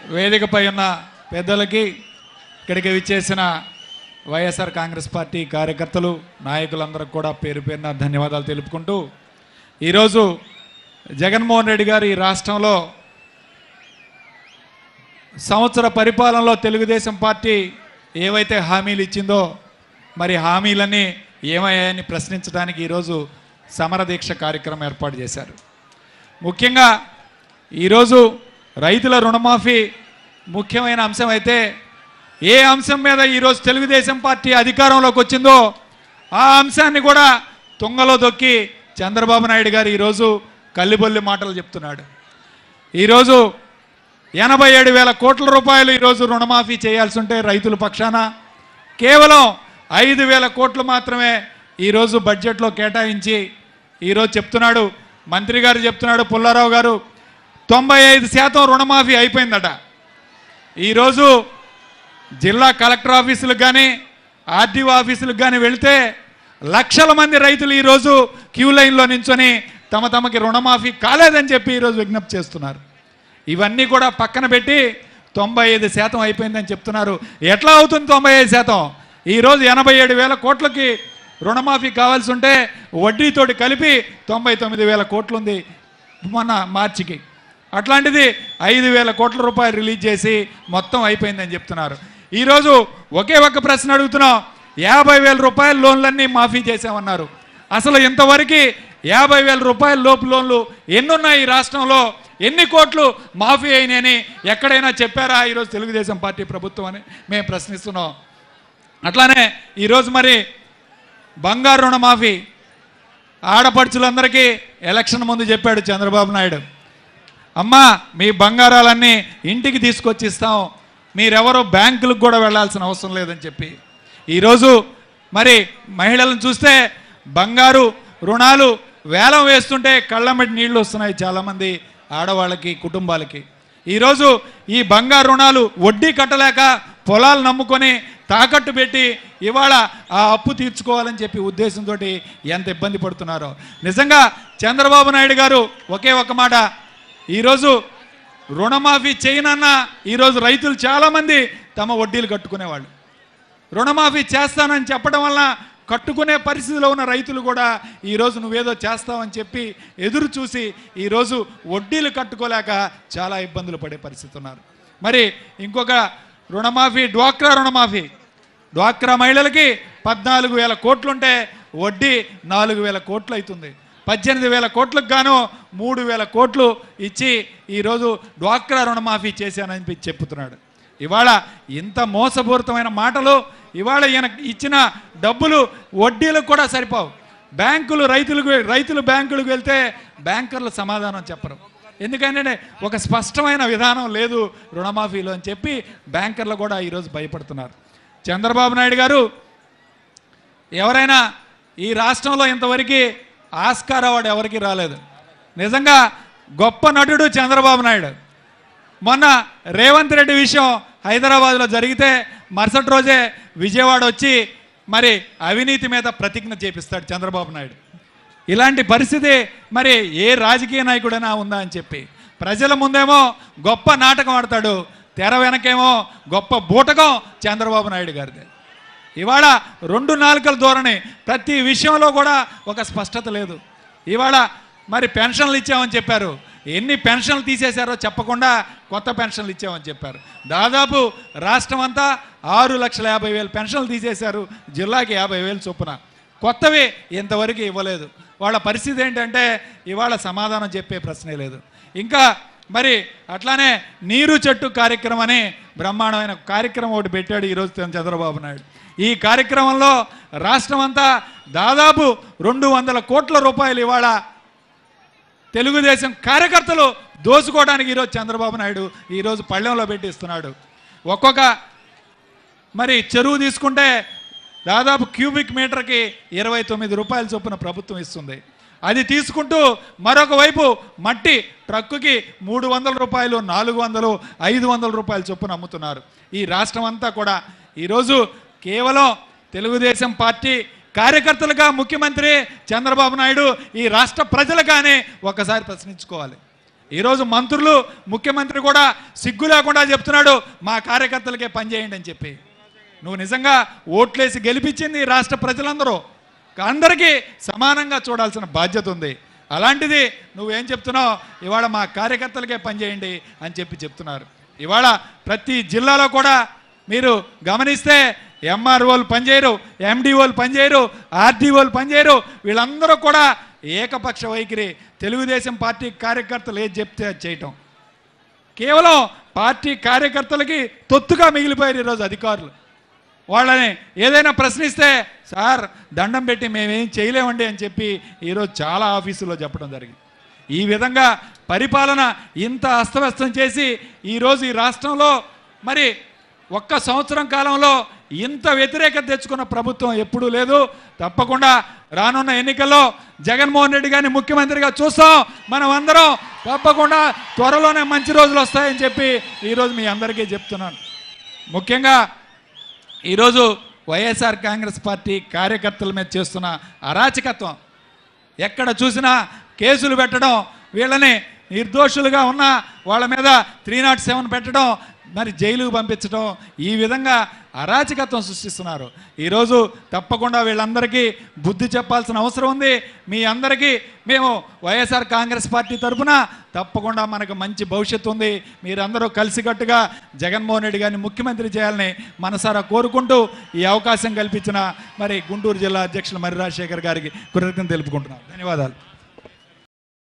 వేదికపై ఉన్న పెద్దలకి ఇక్కడికి విచ్చేసిన వైఎస్ఆర్ కాంగ్రెస్ పార్టీ కార్యకర్తలు నాయకులందరికి కూడా పేరు పేరున ధన్యవాదాలు తెలుపుకుంటూ ఈరోజు జగన్మోహన్ రెడ్డి గారు ఈ రాష్ట్రంలో సంవత్సర పరిపాలనలో తెలుగుదేశం పార్టీ ఏవైతే హామీలు ఇచ్చిందో మరి హామీలన్నీ ఏమయ్యాయని ప్రశ్నించడానికి ఈరోజు సమర దీక్ష కార్యక్రమం ఏర్పాటు చేశారు ముఖ్యంగా ఈరోజు రైతుల రుణమాఫీ ముఖ్యమైన అంశం అయితే ఏ అంశం మీద ఈరోజు తెలుగుదేశం పార్టీ అధికారంలోకి వచ్చిందో ఆ అంశాన్ని కూడా తుంగలో దొక్కి చంద్రబాబు నాయుడు గారు ఈరోజు కల్లిబొల్లి మాటలు చెప్తున్నాడు ఈరోజు ఎనభై ఏడు వేల కోట్ల రూపాయలు ఈరోజు రుణమాఫీ చేయాల్సి ఉంటే రైతుల పక్షాన కేవలం ఐదు వేల కోట్లు మాత్రమే ఈరోజు బడ్జెట్లో కేటాయించి ఈరోజు చెప్తున్నాడు మంత్రి గారు చెప్తున్నాడు పుల్లారావు గారు తొంభై ఐదు శాతం రుణమాఫీ అయిపోయిందట ఈరోజు జిల్లా కలెక్టర్ ఆఫీసులకు కానీ ఆర్డీఓ ఆఫీసులకు కానీ వెళితే లక్షల మంది రైతులు ఈరోజు క్యూ లైన్లో నించొని తమ తమకి రుణమాఫీ కాలేదని చెప్పి ఈరోజు విజ్ఞప్తి చేస్తున్నారు ఇవన్నీ కూడా పక్కన పెట్టి తొంభై ఐదు శాతం అయిపోయిందని చెప్తున్నారు ఎట్లా అవుతుంది తొంభై ఐదు శాతం ఈరోజు ఎనభై ఏడు వేల కోట్లకి రుణమాఫీ కావాల్సి ఉంటే వడ్డీతోటి కలిపి తొంభై తొమ్మిది వేల కోట్లు ఉంది మొన్న మార్చికి అట్లాంటిది ఐదు వేల కోట్ల రూపాయలు రిలీజ్ చేసి మొత్తం అయిపోయిందని చెప్తున్నారు ఈరోజు ఒకే ఒక్క ప్రశ్న అడుగుతున్నాం యాభై వేల రూపాయల లోన్లన్నీ మాఫీ చేసామన్నారు అసలు ఇంతవరకు యాభై వేల రూపాయల లోపు లోన్లు ఎన్నున్నాయి ఈ రాష్ట్రంలో ఎన్ని కోట్లు మాఫీ అయినాయని ఎక్కడైనా చెప్పారా ఈరోజు తెలుగుదేశం పార్టీ ప్రభుత్వం అని మేము ప్రశ్నిస్తున్నాం అట్లానే ఈరోజు మరి బంగారు రుణమాఫీ ఆడపడుచులందరికీ ఎలక్షన్ ముందు చెప్పాడు చంద్రబాబు నాయుడు అమ్మా మీ బంగారాలన్నీ ఇంటికి తీసుకొచ్చి ఇస్తాం మీరెవరో బ్యాంకులకు కూడా వెళ్ళాల్సిన అవసరం లేదని చెప్పి ఈరోజు మరి మహిళలను చూస్తే బంగారు రుణాలు వేలం వేస్తుంటే కళ్ళమ్మటి నీళ్లు వస్తున్నాయి చాలామంది ఆడవాళ్ళకి కుటుంబాలకి ఈరోజు ఈ బంగారు రుణాలు వడ్డీ కట్టలేక పొలాలు నమ్ముకొని తాకట్టు పెట్టి ఇవాళ ఆ అప్పు తీర్చుకోవాలని చెప్పి ఉద్దేశంతో ఎంత ఇబ్బంది పడుతున్నారో నిజంగా చంద్రబాబు నాయుడు గారు ఒకే ఒక మాట ఈరోజు రుణమాఫీ చేయనన్నా ఈరోజు రైతులు చాలామంది తమ వడ్డీలు కట్టుకునేవాళ్ళు రుణమాఫీ చేస్తానని చెప్పడం వల్ల కట్టుకునే పరిస్థితిలో ఉన్న రైతులు కూడా ఈరోజు నువ్వేదో చేస్తావని చెప్పి ఎదురు చూసి ఈరోజు వడ్డీలు కట్టుకోలేక చాలా ఇబ్బందులు పడే పరిస్థితి ఉన్నారు మరి ఇంకొక రుణమాఫీ డ్వాక్రా రుణమాఫీ డ్వాక్రా మహిళలకి పద్నాలుగు వేల కోట్లుంటే వడ్డీ నాలుగు వేల కోట్లు అవుతుంది పద్దెనిమిది వేల కోట్లకు గాను మూడు వేల కోట్లు ఇచ్చి ఈరోజు డ్వాక్రా రుణమాఫీ చేశానని చెప్పి చెప్పుతున్నాడు ఇవాళ ఇంత మోసపూరితమైన మాటలు ఇవాళ ఈయన ఇచ్చిన డబ్బులు వడ్డీలకు కూడా సరిపోవు బ్యాంకులు రైతులకు రైతులు బ్యాంకులకు వెళ్తే బ్యాంకర్లు సమాధానం చెప్పరు ఎందుకంటే ఒక స్పష్టమైన విధానం లేదు రుణమాఫీలో అని చెప్పి బ్యాంకర్లు కూడా ఈరోజు భయపడుతున్నారు చంద్రబాబు నాయుడు గారు ఎవరైనా ఈ రాష్ట్రంలో ఇంతవరకు ఆస్కార్ అవార్డు ఎవరికి రాలేదు నిజంగా గొప్ప నటుడు చంద్రబాబు నాయుడు మొన్న రేవంత్ రెడ్డి విషయం హైదరాబాద్లో జరిగితే మరుసటి రోజే విజయవాడ వచ్చి మరి అవినీతి మీద ప్రతిజ్ఞ చేపిస్తాడు చంద్రబాబు నాయుడు ఇలాంటి పరిస్థితి మరి ఏ రాజకీయ నాయకుడైనా ఉందా అని చెప్పి ప్రజల ముందేమో గొప్ప నాటకం ఆడతాడు తెర వెనకేమో గొప్ప బూటకం చంద్రబాబు నాయుడు గారిది ఇవాళ రెండు నాలుకల ధోరణి ప్రతి విషయంలో కూడా ఒక స్పష్టత లేదు ఇవాళ మరి పెన్షన్లు ఇచ్చామని చెప్పారు ఎన్ని పెన్షన్లు తీసేశారో చెప్పకుండా కొత్త పెన్షన్లు ఇచ్చామని చెప్పారు దాదాపు రాష్ట్రం అంతా ఆరు లక్షల యాభై వేలు పెన్షన్లు తీసేశారు జిల్లాకి యాభై వేలు చొప్పున కొత్తవి ఇంతవరకు ఇవ్వలేదు వాళ్ళ పరిస్థితి ఏంటంటే ఇవాళ సమాధానం చెప్పే ప్రశ్నే లేదు ఇంకా మరి అట్లానే నీరు చెట్టు కార్యక్రమం అని బ్రహ్మాండమైన కార్యక్రమం ఒకటి పెట్టాడు ఈరోజు చంద్రబాబు నాయుడు ఈ కార్యక్రమంలో రాష్ట్రం అంతా దాదాపు రెండు వందల కోట్ల రూపాయలు ఇవాళ తెలుగుదేశం కార్యకర్తలు దోచుకోవడానికి ఈరోజు చంద్రబాబు నాయుడు ఈరోజు పళ్ళెంలో పెట్టి ఇస్తున్నాడు ఒక్కొక్క మరి చెరువు తీసుకుంటే దాదాపు క్యూబిక్ మీటర్కి ఇరవై తొమ్మిది రూపాయల చొప్పున ప్రభుత్వం ఇస్తుంది అది తీసుకుంటూ మరొక వైపు మట్టి ట్రక్కుకి మూడు వందల రూపాయలు నాలుగు వందలు ఐదు వందల రూపాయల చొప్పున అమ్ముతున్నారు ఈ రాష్ట్రం అంతా కూడా ఈరోజు కేవలం తెలుగుదేశం పార్టీ కార్యకర్తలుగా ముఖ్యమంత్రి చంద్రబాబు నాయుడు ఈ రాష్ట్ర ప్రజలుగానే ఒకసారి ప్రశ్నించుకోవాలి ఈరోజు మంత్రులు ముఖ్యమంత్రి కూడా సిగ్గు లేకుండా చెప్తున్నాడు మా కార్యకర్తలకే పనిచేయండి అని చెప్పి నువ్వు నిజంగా ఓట్లేసి గెలిపించింది ఈ రాష్ట్ర ప్రజలందరూ అందరికీ సమానంగా చూడాల్సిన బాధ్యత ఉంది అలాంటిది నువ్వేం చెప్తున్నావు ఇవాళ మా కార్యకర్తలకే పనిచేయండి అని చెప్పి చెప్తున్నారు ఇవాళ ప్రతి జిల్లాలో కూడా మీరు గమనిస్తే ఎంఆర్ఓలు పనిచేయరు ఎండిఓలు పనిచేయరు ఆర్డీఓలు పనిచేయరు వీళ్ళందరూ కూడా ఏకపక్ష వైఖరి తెలుగుదేశం పార్టీ కార్యకర్తలు ఏది చెప్తే అది చేయటం కేవలం పార్టీ కార్యకర్తలకి తొత్తుగా మిగిలిపోయారు ఈరోజు అధికారులు వాళ్ళని ఏదైనా ప్రశ్నిస్తే సార్ దండం పెట్టి మేమేం చేయలేమండి అని చెప్పి ఈరోజు చాలా ఆఫీసుల్లో చెప్పడం జరిగింది ఈ విధంగా పరిపాలన ఇంత అస్తవ్యస్తం చేసి ఈరోజు ఈ రాష్ట్రంలో మరి ఒక్క సంవత్సరం కాలంలో ఇంత వ్యతిరేకత తెచ్చుకున్న ప్రభుత్వం ఎప్పుడూ లేదు తప్పకుండా రానున్న ఎన్నికల్లో జగన్మోహన్ రెడ్డి గారిని ముఖ్యమంత్రిగా చూస్తాం మనం అందరం తప్పకుండా త్వరలోనే మంచి రోజులు వస్తాయని చెప్పి ఈరోజు మీ అందరికీ చెప్తున్నాను ముఖ్యంగా ఈరోజు వైఎస్ఆర్ కాంగ్రెస్ పార్టీ కార్యకర్తల మీద చేస్తున్న అరాచకత్వం ఎక్కడ చూసినా కేసులు పెట్టడం వీళ్ళని నిర్దోషులుగా ఉన్న వాళ్ళ మీద త్రీ నాట్ సెవెన్ పెట్టడం మరి జైలుకు పంపించడం ఈ విధంగా అరాచకత్వం సృష్టిస్తున్నారు ఈరోజు తప్పకుండా వీళ్ళందరికీ బుద్ధి చెప్పాల్సిన అవసరం ఉంది మీ అందరికీ మేము వైఎస్ఆర్ కాంగ్రెస్ పార్టీ తరఫున తప్పకుండా మనకు మంచి భవిష్యత్తు ఉంది మీరందరూ కలిసికట్టుగా జగన్మోహన్ రెడ్డి గారిని ముఖ్యమంత్రి చేయాలని మనసారా కోరుకుంటూ ఈ అవకాశం కల్పించిన మరి గుంటూరు జిల్లా అధ్యక్షులు మరి రాజశేఖర్ గారికి కృతజ్ఞత తెలుపుకుంటున్నాను ధన్యవాదాలు